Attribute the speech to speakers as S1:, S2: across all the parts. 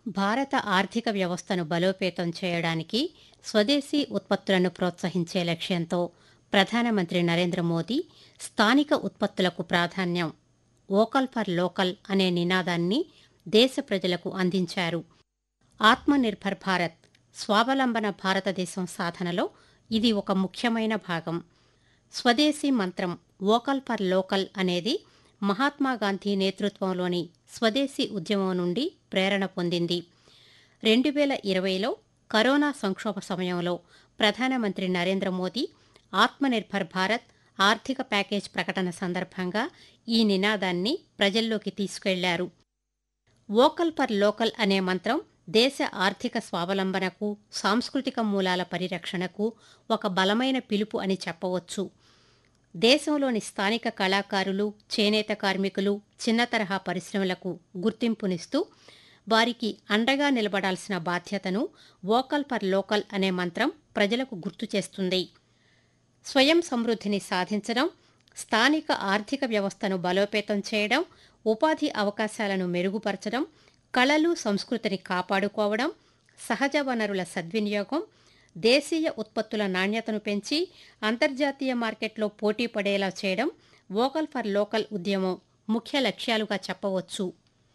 S1: భారత ఆర్థిక వ్యవస్థను బలోపేతం చేయడానికి స్వదేశీ ఉత్పత్తులను ప్రోత్సహించే లక్ష్యంతో ప్రధానమంత్రి నరేంద్ర మోదీ స్థానిక ఉత్పత్తులకు ప్రాధాన్యం వోకల్ ఫర్ లోకల్ అనే నినాదాన్ని దేశ ప్రజలకు అందించారు ఆత్మనిర్భర్ భారత్ స్వావలంబన భారతదేశం సాధనలో ఇది ఒక ముఖ్యమైన భాగం స్వదేశీ మంత్రం వోకల్ ఫర్ లోకల్ అనేది మహాత్మా గాంధీ నేతృత్వంలోని స్వదేశీ ఉద్యమం నుండి ప్రేరణ పొందింది రెండు వేల ఇరవైలో కరోనా సంక్షోభ సమయంలో ప్రధానమంత్రి నరేంద్ర మోదీ ఆత్మనిర్భర్ భారత్ ఆర్థిక ప్యాకేజ్ ప్రకటన సందర్భంగా ఈ నినాదాన్ని ప్రజల్లోకి తీసుకెళ్లారు వోకల్ ఫర్ లోకల్ అనే మంత్రం దేశ ఆర్థిక స్వావలంబనకు సాంస్కృతిక మూలాల పరిరక్షణకు ఒక బలమైన పిలుపు అని చెప్పవచ్చు దేశంలోని స్థానిక కళాకారులు చేనేత కార్మికులు చిన్న తరహా పరిశ్రమలకు గుర్తింపునిస్తూ వారికి అండగా నిలబడాల్సిన బాధ్యతను వోకల్ ఫర్ లోకల్ అనే మంత్రం ప్రజలకు గుర్తు చేస్తుంది స్వయం సమృద్ధిని సాధించడం స్థానిక ఆర్థిక వ్యవస్థను బలోపేతం చేయడం ఉపాధి అవకాశాలను మెరుగుపరచడం కళలు సంస్కృతిని కాపాడుకోవడం సహజ వనరుల సద్వినియోగం దేశీయ ఉత్పత్తుల నాణ్యతను పెంచి అంతర్జాతీయ మార్కెట్లో పోటీ పడేలా చేయడం వోకల్ ఫర్ లోకల్ ఉద్యమం ముఖ్య లక్ష్యాలుగా చెప్పవచ్చు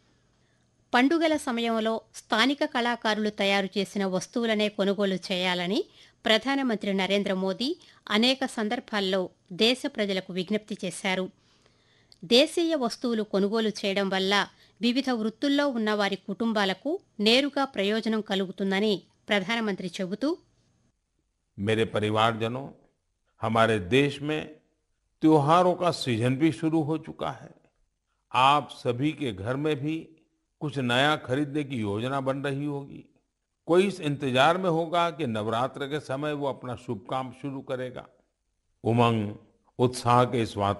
S1: పండుగల సమయంలో స్థానిక కళాకారులు తయారు చేసిన వస్తువులనే కొనుగోలు చేయాలని ప్రధానమంత్రి నరేంద్ర మోదీ అనేక సందర్భాల్లో దేశ ప్రజలకు విజ్ఞప్తి చేశారు దేశీయ వస్తువులు కొనుగోలు చేయడం వల్ల వివిధ వృత్తుల్లో ఉన్న వారి కుటుంబాలకు నేరుగా ప్రయోజనం కలుగుతుందని ప్రధానమంత్రి చెబుతూ
S2: मेरे परिवारजनों हमारे देश में त्योहारों का सीजन भी शुरू हो चुका है आप सभी के घर में भी कुछ नया खरीदने की योजना बन रही होगी कोई इस इंतजार में होगा कि नवरात्र के समय वो अपना शुभ काम शुरू करेगा उमंग उत्साह के इस वातावरण